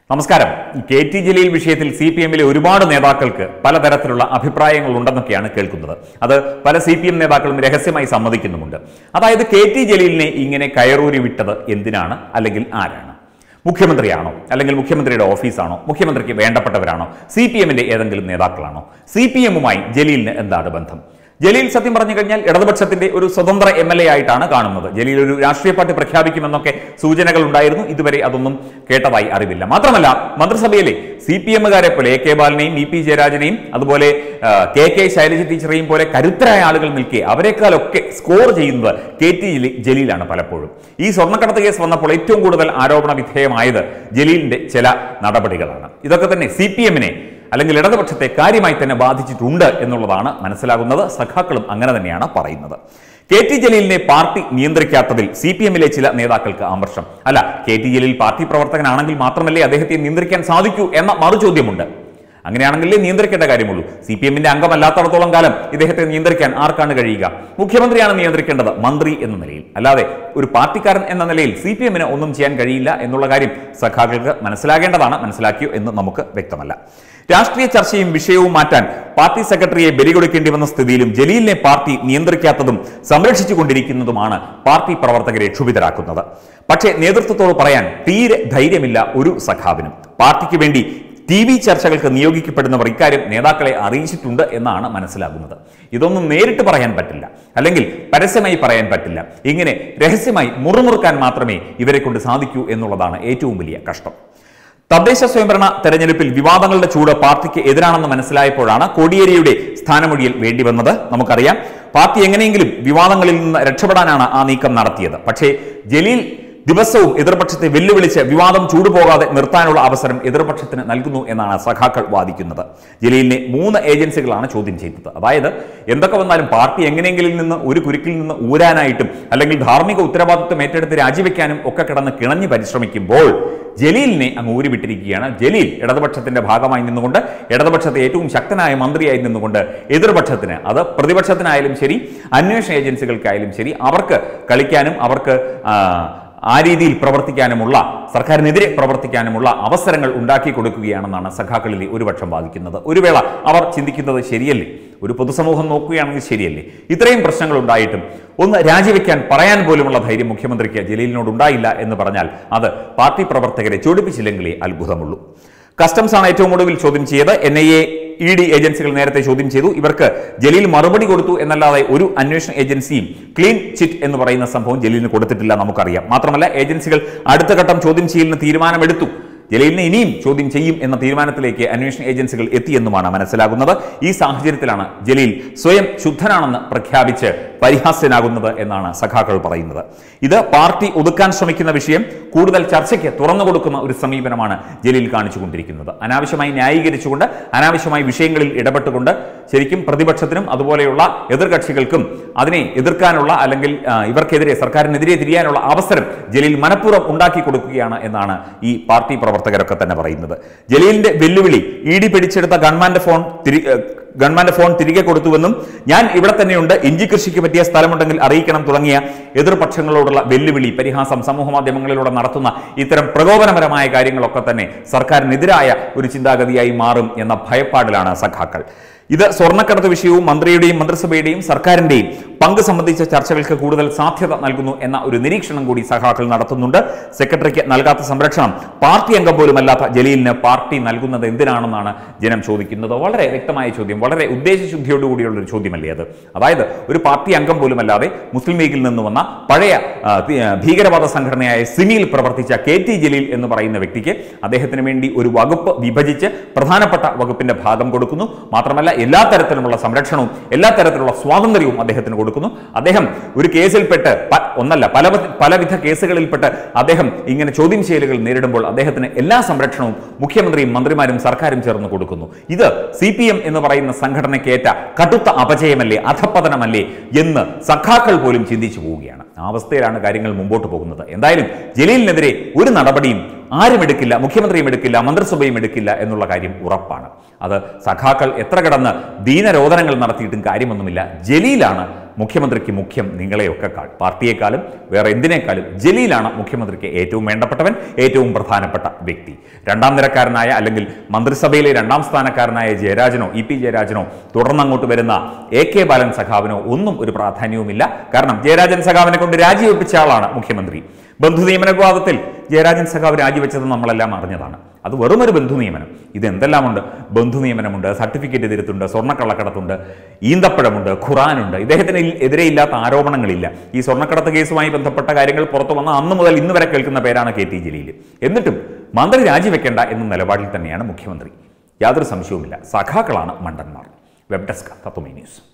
നമസ്കാരം K T Jaleel വിഷയത്തിൽ C P എമ്മിലെ ഒരുപാട് നേതാക്കൾക്ക് പലതരത്തിലുള്ള അഭിപ്രായങ്ങൾ ഉണ്ടെന്നൊക്കെയാണ് കേൾക്കുന്നത് അത് പല സി പി എം നേതാക്കളും രഹസ്യമായി സമ്മതിക്കുന്നുമുണ്ട് അതായത് കെ ടി ജലീലിനെ ഇങ്ങനെ കയറൂരി വിട്ടത് എന്തിനാണ് അല്ലെങ്കിൽ ആരാണ് മുഖ്യമന്ത്രിയാണോ അല്ലെങ്കിൽ മുഖ്യമന്ത്രിയുടെ ഓഫീസാണോ മുഖ്യമന്ത്രിക്ക് വേണ്ടപ്പെട്ടവരാണോ സി പി എമ്മിന്റെ ഏതെങ്കിലും നേതാക്കളാണോ സി പി എമ്മുമായി ജലീലിന് എന്താണ് ബന്ധം ജലീൽ സത്യം പറഞ്ഞു കഴിഞ്ഞാൽ ഇടതുപക്ഷത്തിന്റെ ഒരു സ്വതന്ത്ര എം എൽ എ ആയിട്ടാണ് കാണുന്നത് ജലീൽ ഒരു രാഷ്ട്രീയ പാർട്ടി പ്രഖ്യാപിക്കുമെന്നൊക്കെ സൂചനകൾ ഉണ്ടായിരുന്നു ഇതുവരെ അതൊന്നും കേട്ടതായി അറിവില്ല മാത്രമല്ല മന്ത്രിസഭയിലെ സി പി എമ്മുകാരെ പോലെ എ കെ ബാലനെയും ഇ പി ജയരാജനെയും അതുപോലെ ആ, കെ കെ ശൈലജ ടീച്ചറെയും പോലെ കരുത്തരായ ആളുകൾ നിൽക്കെ അവരെക്കാളൊക്കെ സ്കോർ ചെയ്യുന്നത് കെ ടി ജലീ- ജലീലാണ് പലപ്പോഴും ഈ സ്വർണ്ണക്കടത്ത് കേസ് വന്നപ്പോൾ ഏറ്റവും കൂടുതൽ ആരോപണ വിധേയമായത് ജലീലിന്റെ ചില നടപടികളാണ് ഇതൊക്കെ തന്നെ സി പി എമ്മിനെ അല്ലെങ്കിൽ ഇടതുപക്ഷത്തെ കാര്യമായി തന്നെ ബാധിച്ചിട്ടുണ്ട് എന്നുള്ളതാണ് മനസ്സിലാകുന്നത് സഖാക്കളും അങ്ങനെ തന്നെയാണ് പറയുന്നത് കെ ടി ജലീലിനെ പാർട്ടി നിയന്ത്രിക്കാത്തതിൽ സി പി എമ്മിലെ ചില നേതാക്കൾക്ക് അമർഷം അല്ല കെ ടി ജലീൽ പാർട്ടി പ്രവർത്തകനാണെങ്കിൽ മാത്രമല്ലേ അദ്ദേഹത്തെ നിയന്ത്രിക്കാൻ സാധിക്കൂ എന്ന മറുചോദ്യമുണ്ട് അങ്ങനെയാണെങ്കിലേ നിയന്ത്രിക്കേണ്ട കാര്യമുള്ളൂ സി പി എമ്മിന്റെ അംഗമല്ലാത്തടത്തോളം കാലം ഇദ്ദേഹത്തെ നിയന്ത്രിക്കാൻ ആർക്കാണ് കഴിയുക മുഖ്യമന്ത്രിയാണ് നിയന്ത്രിക്കേണ്ടത് മന്ത്രി എന്ന നിലയിൽ അല്ലാതെ ഒരു പാർട്ടിക്കാരൻ എന്ന നിലയിൽ സി പി എമ്മിന് ഒന്നും ചെയ്യാൻ കഴിയില്ല എന്നുള്ള കാര്യം സഖാക്കൾക്ക് മനസ്സിലാകേണ്ടതാണ് മനസ്സിലാക്കിയോ എന്ന് നമുക്ക് വ്യക്തമല്ല രാഷ്ട്രീയ ചർച്ചയും വിഷയവും മാറ്റാൻ പാർട്ടി സെക്രട്ടറിയെ ബലികൊടുക്കേണ്ടി വന്ന സ്ഥിതിയിലും ജലീലിനെ പാർട്ടി നിയന്ത്രിക്കാത്തതും സംരക്ഷിച്ചുകൊണ്ടിരിക്കുന്നതുമാണ് പാർട്ടി പ്രവർത്തകരെ ക്ഷുഭിതരാക്കുന്നത് പക്ഷേ നേതൃത്വത്തോട് പറയാൻ തീരെ ധൈര്യമില്ല ഒരു സഖാവിനും പാർട്ടിക്ക് വേണ്ടി ടി വി ചർച്ചകൾക്ക് നിയോഗിക്കപ്പെടുന്നവർ ഇക്കാര്യം നേതാക്കളെ അറിയിച്ചിട്ടുണ്ട് എന്നാണ് മനസ്സിലാകുന്നത് ഇതൊന്നും നേരിട്ട് പറയാൻ പറ്റില്ല അല്ലെങ്കിൽ പരസ്യമായി പറയാൻ പറ്റില്ല ഇങ്ങനെ രഹസ്യമായി മുറുമുറുക്കാൻ മാത്രമേ ഇവരെ കൊണ്ട് സാധിക്കൂ എന്നുള്ളതാണ് ഏറ്റവും വലിയ കഷ്ടം തദ്ദേശ സ്വയംഭരണ തെരഞ്ഞെടുപ്പിൽ വിവാദങ്ങളുടെ ചൂട് പാർട്ടിക്ക് എതിരാണെന്ന് മനസ്സിലായപ്പോഴാണ് കോടിയേരിയുടെ സ്ഥാനമൊഴിയൽ വേണ്ടിവന്നത് നമുക്കറിയാം പാർട്ടി എങ്ങനെയെങ്കിലും വിവാദങ്ങളിൽ നിന്ന് രക്ഷപ്പെടാനാണ് ആ നീക്കം നടത്തിയത് പക്ഷേ ജലീൽ ദിവസവും എതിർപക്ഷത്തെ വെല്ലുവിളിച്ച് വിവാദം ചൂടുപോകാതെ നിർത്താനുള്ള അവസരം എതിർപക്ഷത്തിന് നൽകുന്നു എന്നാണ് സഖാക്കൾ വാദിക്കുന്നത് ജലീലിനെ മൂന്ന് ഏജൻസികളാണ് ചോദ്യം ചെയ്തത് അതായത് എന്തൊക്കെ വന്നാലും പാർട്ടി എങ്ങനെയെങ്കിലും നിന്ന് ഒരു കുരുക്കിൽ നിന്ന് ഊരാനായിട്ടും അല്ലെങ്കിൽ ധാർമ്മിക ഉത്തരവാദിത്വം ഏറ്റെടുത്ത് രാജിവെക്കാനും ഒക്കെ കിടന്ന് കിണഞ്ഞു പരിശ്രമിക്കുമ്പോൾ ജലീലിനെ അങ്ങ് ഊരിവിട്ടിരിക്കുകയാണ് ജലീൽ ഇടതുപക്ഷത്തിന്റെ ഭാഗമായി നിന്നുകൊണ്ട് ഇടതുപക്ഷത്തെ ഏറ്റവും ശക്തനായ മന്ത്രിയായി നിന്നുകൊണ്ട് എതിർപക്ഷത്തിന് അത് പ്രതിപക്ഷത്തിനായാലും ശരി അന്വേഷണ ഏജൻസികൾക്കായാലും ശരി അവർക്ക് കളിക്കാനും അവർക്ക് ആ, ആ രീതിയിൽ പ്രവർത്തിക്കാനുമുള്ള സർക്കാരിനെതിരെ പ്രവർത്തിക്കാനുമുള്ള അവസരങ്ങൾ ഉണ്ടാക്കി കൊടുക്കുകയാണെന്നാണ് സഖാക്കളിലെ ഒരു പക്ഷം വാദിക്കുന്നത് ഒരു വേള അവർ ചിന്തിക്കുന്നത് ശരിയല്ലേ ഒരു പൊതുസമൂഹം നോക്കുകയാണെങ്കിൽ ശരിയല്ലേ ഇത്രയും പ്രശ്നങ്ങൾ ഉണ്ടായിട്ടും ഒന്ന് രാജിവെക്കാൻ പറയാൻ പോലുമുള്ള ധൈര്യം മുഖ്യമന്ത്രിക്ക് ജലീലിനോട് ഉണ്ടായില്ല എന്ന് പറഞ്ഞാൽ അത് പാർട്ടി പ്രവർത്തകരെ ചൊടിപ്പിച്ചില്ലെങ്കിലേ അത്ഭുതമുള്ളൂ കസ്റ്റംസ് ആണ് ഏറ്റവും ഒടുവിൽ ചോദ്യം ചെയ്ത് N I A E D ഏജൻസികൾ നേരത്തെ ചോദ്യം ചെയ്തു ഇവർക്ക് ജലീൽ മറുപടി കൊടുത്തു എന്നല്ലാതെ ഒരു അന്വേഷണ ഏജൻസിയും ക്ലീൻ ചിറ്റ് എന്ന് പറയുന്ന സംഭവം ജലീലിന് കൊടുത്തിട്ടില്ല നമുക്കറിയാം മാത്രമല്ല ഏജൻസികൾ അടുത്ത ഘട്ടം ചോദ്യം ചെയ്യലിന് തീരുമാനമെടുത്തു ജലീലിനെ ഇനിയും ചോദ്യം ചെയ്യും എന്ന തീരുമാനത്തിലേക്ക് അന്വേഷണ ഏജൻസികൾ എത്തിയെന്നുമാണ് മനസ്സിലാകുന്നത് ഈ സാഹചര്യത്തിലാണ് ജലീൽ സ്വയം ശുദ്ധനാണെന്ന് പ്രഖ്യാപിച്ച് പരിഹാസ്യനാകുന്നത് എന്നാണ് സഖാക്കൾ പറയുന്നത് ഇത് പാർട്ടി ഒതുക്കാൻ ശ്രമിക്കുന്ന വിഷയം കൂടുതൽ ചർച്ചയ്ക്ക് തുറന്നു കൊടുക്കുന്ന ഒരു സമീപനമാണ് ജലീൽ കാണിച്ചുകൊണ്ടിരിക്കുന്നത് അനാവശ്യമായി ന്യായീകരിച്ചുകൊണ്ട് അനാവശ്യമായി വിഷയങ്ങളിൽ ഇടപെട്ടുകൊണ്ട് ശരിക്കും പ്രതിപക്ഷത്തിനും അതുപോലെയുള്ള എതിർകക്ഷികൾക്കും അതിനെ എതിർക്കാനുള്ള അല്ലെങ്കിൽ ആ, ഇവർക്കെതിരെ സർക്കാരിനെതിരെ തിരിയാനുള്ള അവസരം ജലീൽ മനഃപൂർവ്വം ഉണ്ടാക്കി കൊടുക്കുകയാണ് എന്നാണ് ഈ പാർട്ടി പ്രവർത്തകരൊക്കെ തന്നെ പറയുന്നത് ജലീലിന്റെ വെല്ലുവിളി ഇ ഡി പിടിച്ചെടുത്ത ഗവൺമെന്റ് ഫോൺ തിരി ഏ, ഗവൺമെന്റ് ഫോൺ തിരികെ കൊടുത്തുവെന്നും ഞാൻ ഇവിടെ തന്നെയുണ്ട് ഇഞ്ചി കൃഷിക്ക് പറ്റിയ സ്ഥലമുണ്ടെങ്കിൽ അറിയിക്കണം തുടങ്ങിയ എതിർപക്ഷങ്ങളോടുള്ള വെല്ലുവിളി പരിഹാസം സമൂഹ മാധ്യമങ്ങളിലൂടെ നടത്തുന്ന ഇത്തരം പ്രകോപനപരമായ കാര്യങ്ങളൊക്കെ തന്നെ സർക്കാരിനെതിരായ ഒരു ചിന്താഗതിയായി മാറും എന്ന ഭയപ്പാടിലാണ് സഖാക്കൾ ഇത് സ്വർണ്ണക്കടത്ത് വിഷയവും മന്ത്രിയുടെയും മന്ത്രിസഭയുടെയും സർക്കാരിന്റെയും പങ്ക് സംബന്ധിച്ച ചർച്ചകൾക്ക് കൂടുതൽ സാധ്യത നൽകുന്നു എന്ന ഒരു നിരീക്ഷണം കൂടി സഖാക്കൾ നടത്തുന്നുണ്ട് സെക്രട്ടറിക്ക് നൽകാത്ത സംരക്ഷണം പാർട്ടി അംഗം പോലുമല്ലാത്ത ജലീലിന് പാർട്ടി നൽകുന്നത് എന്തിനാണെന്നാണ് ജനം ചോദിക്കുന്നത് വളരെ വ്യക്തമായ ചോദ്യം വളരെ ഉദ്ദേശശുദ്ധിയോടുകൂടിയുള്ള ഒരു ചോദ്യമല്ലേ അത് അതായത് ഒരു പാർട്ടി അംഗം പോലുമല്ലാതെ മുസ്ലിം ലീഗിൽ നിന്ന് വന്ന പഴയ ആ, തി- ആ, ഭീകരവാദ സംഘടനയായ സിമിയിൽ പ്രവർത്തിച്ച കെ ടി ജലീൽ എന്ന് പറയുന്ന വ്യക്തിക്ക് അദ്ദേഹത്തിന് വേണ്ടി ഒരു വകുപ്പ് വിഭജിച്ച് പ്രധാനപ്പെട്ട വകുപ്പിന്റെ ഭാഗം കൊടുക്കുന്നു മാത്രമല്ല എല്ലാ തരത്തിലുമുള്ള സംരക്ഷണവും എല്ലാ തരത്തിലുള്ള സ്വാതന്ത്ര്യവും അദ്ദേഹത്തിന് കൊടുക്കുന്നു അദ്ദേഹം ഒരു കേസിൽപ്പെട്ട് പ- ഒന്നല്ല പല പലവിധ കേസുകളിൽപ്പെട്ട് അദ്ദേഹം ഇങ്ങനെ ചോദ്യം ചെയ്യലുകൾ നേരിടുമ്പോൾ അദ്ദേഹത്തിന് എല്ലാ സംരക്ഷണവും മുഖ്യമന്ത്രിയും മന്ത്രിമാരും സർക്കാരും ചേർന്ന് കൊടുക്കുന്നു ഇത് സി പി എം എന്ന് പറയുന്ന സംഘടനയ്ക്കേറ്റ കടുത്ത അപജയമല്ലേ അധപ്പതനമല്ലേ എന്ന് സഖാക്കൾ പോലും ചിന്തിച്ചു പോവുകയാണ് ആ അവസ്ഥയിലാണ് കാര്യങ്ങൾ മുമ്പോട്ട് പോകുന്നത് എന്തായാലും ജലീലിനെതിരെ ഒരു നടപടിയും ആരും എടുക്കില്ല മുഖ്യമന്ത്രിയും എടുക്കില്ല മന്ത്രിസഭയും എടുക്കില്ല എന്നുള്ള കാര്യം ഉറപ്പാണ് അത് സഖാക്കൾ എത്ര കിടന്ന് ദീനരോധനങ്ങൾ നടത്തിയിട്ടും കാര്യമൊന്നുമില്ല ജലീലാണ് മുഖ്യമന്ത്രിക്ക് മുഖ്യം നിങ്ങളെയൊക്കെക്കാൾ പാർട്ടിയെക്കാളും വേറെ എന്തിനേക്കാളും ജലീലാണ് മുഖ്യമന്ത്രിക്ക് ഏറ്റവും വേണ്ടപ്പെട്ടവൻ ഏറ്റവും പ്രധാനപ്പെട്ട വ്യക്തി രണ്ടാം നിരക്കാരനായ അല്ലെങ്കിൽ മന്ത്രിസഭയിലെ രണ്ടാം സ്ഥാനക്കാരനായ ജയരാജനോ ഇ പി ജയരാജനോ തുടർന്നങ്ങോട്ട് വരുന്ന എ കെ ബാലൻ സഖാവിനോ ഒന്നും ഒരു പ്രാധാന്യവുമില്ല കാരണം ജയരാജൻ സഖാവിനെ കൊണ്ട് രാജിവെപ്പിച്ച ആളാണ് മുഖ്യമന്ത്രി ബന്ധു നിയമന വിവാദത്തിൽ ജയരാജൻ സഖാവ് രാജിവെച്ചത് നമ്മളെല്ലാം അറിഞ്ഞതാണ് അത് വെറുമൊരു ബന്ധു നിയമനം ഇത് എന്തെല്ലാമുണ്ട് ബന്ധു നിയമനമുണ്ട് സർട്ടിഫിക്കറ്റ് തിരുത്തുണ്ട് സ്വർണ്ണക്കള്ളക്കടത്തുണ്ട് ഈന്തപ്പഴമുണ്ട് ഖുറാനുണ്ട് ഇദ്ദേഹത്തിന് ഇൽ- എതിരെ ഇല്ലാത്ത ആരോപണങ്ങളില്ല ഈ സ്വർണ്ണക്കടത്ത് കേസുമായി ബന്ധപ്പെട്ട കാര്യങ്ങൾ പുറത്തു വന്ന അന്ന് മുതൽ ഇന്ന് വരെ കേൾക്കുന്ന പേരാണ് കെ ടി ജലീൽ എന്നിട്ടും മന്ത്രി രാജിവെക്കേണ്ട എന്ന നിലപാടിൽ തന്നെയാണ് മുഖ്യമന്ത്രി യാതൊരു സംശയവുമില്ല സഖാക്കളാണ് മണ്ടന്മാർ വെബ് ഡെസ്ക് തത്വമേ ന്യൂസ്